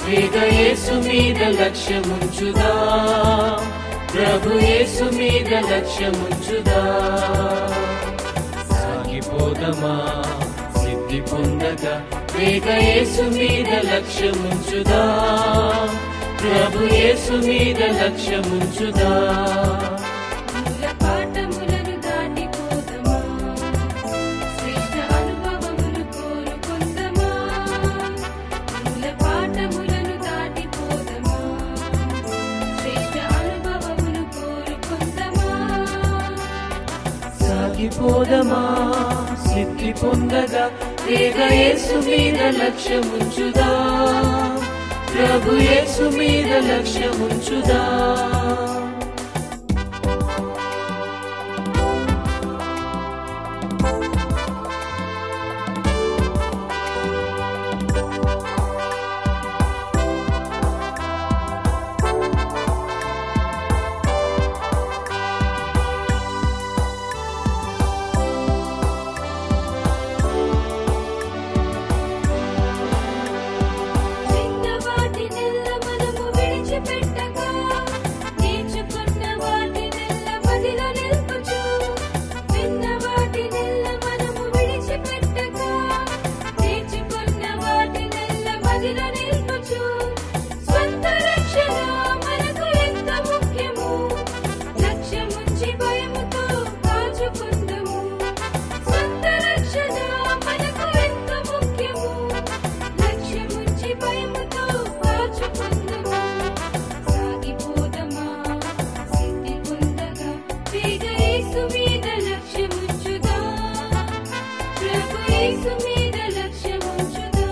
వేగ యేసు మీద లక్ష్యముంచుదా ప్రభు యేసు మీద లక్ష్యముంచుదా సాగిపోదమా సిద్ధి పొందగా వేగ యేసు మీద లక్ష్యముంచుదా ప్రభు యేసు మీద లక్ష్యముంచుదా మూల పాఠములను దాటిపోదమా శ్రేష్ఠ అనుభవములు కోరుకుందమా మూల పాఠములను దాటిపోదమా శ్రేష్ఠ అనుభవములు కోరుకుందమా సాగిపోదమా సిద్ధి పొందగా వేగ యేసు మీద లక్ష్యముంచుదా ప్రభు యేసు మీద లక్ష్యముంచుదా చిన్న వాటినెల్ల మనము విడిచిపెట్టగా నేర్చుకున్న వాటినెల్ల మదిలో నిలుపుచు చిన్న వాటినెల్ల మనము విడిచిపెట్టగా నేర్చుకున్న వాటినెల్ల మదిలో నిలుపుచు స్వంత రక్షణ మనకు ఎంత ముఖ్యము లక్ష్యముంచి భయముతో కాచుకుందము స్వంత రక్షణ మనకు ఎంత ముఖ్యము లక్ష్యముంచి భయముతో కాచుకుందము సాగిపోదమా సిద్ధి పొందగా వేగ యేసు మీద లక్ష్యముంచుదా ప్రభు యేసు మీద లక్ష్యముంచుదా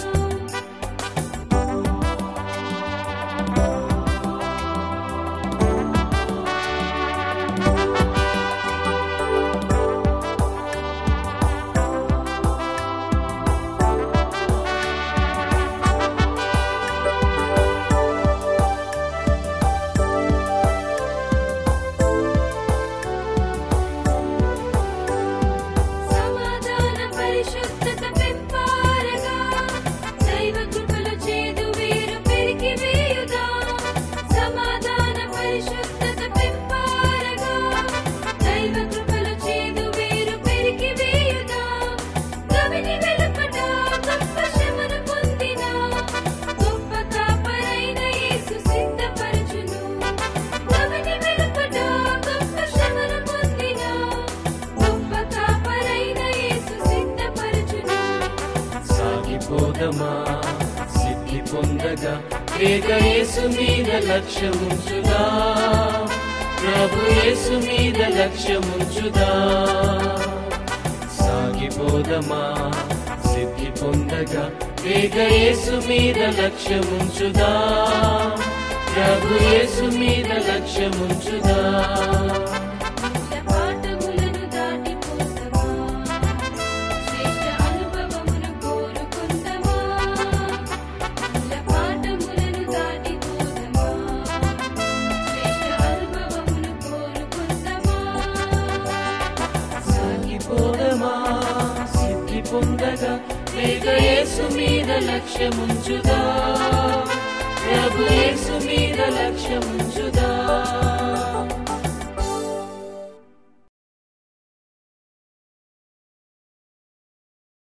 సమాధాన పరిశుద్ధత పెంపారగా దైవ కృపలు చేదు వేరు పెరికి వేయుదా సమాధాన పరిశుద్ధత పెంపారగా దైవ కృపలు చేదు వేరు పెరికి వేయుదా గవిని వెలుపట గొప్ప శ్రమను పొందిన గొప్ప కాపరైన యేసు సిద్ధపరచును గవిని వెలుపట గొప్ప శ్రమను పొందిన గొప్ప కాపరైన యేసు సిద్ధపరచును సాగిపోదమా సిద్ధి పొందగా వేగ యేసు మీద లక్ష్యముంచుదా ప్రభు యేసు మీద లక్ష్యముంచుదా సాగిపోదమా సిద్ధి పొందగా వేగ యేసు మీద లక్ష్యముంచుదా ప్రభు యేసు మీద లక్ష్యముంచుదా మూల పాఠములను దాటిపోదమా శ్రేష్ఠ అనుభవమును కోరుకుందమా మూల పాఠములను దాటిపోదమా శ్రేష్ఠ అనుభవమును కోరుకుందమా సాగిపోదమా సిద్ధి పొందగా వేగ యేసు మీద లక్ష్యముంచుదా ప్రభు యేసు మీద లక్ష్యముంచుదా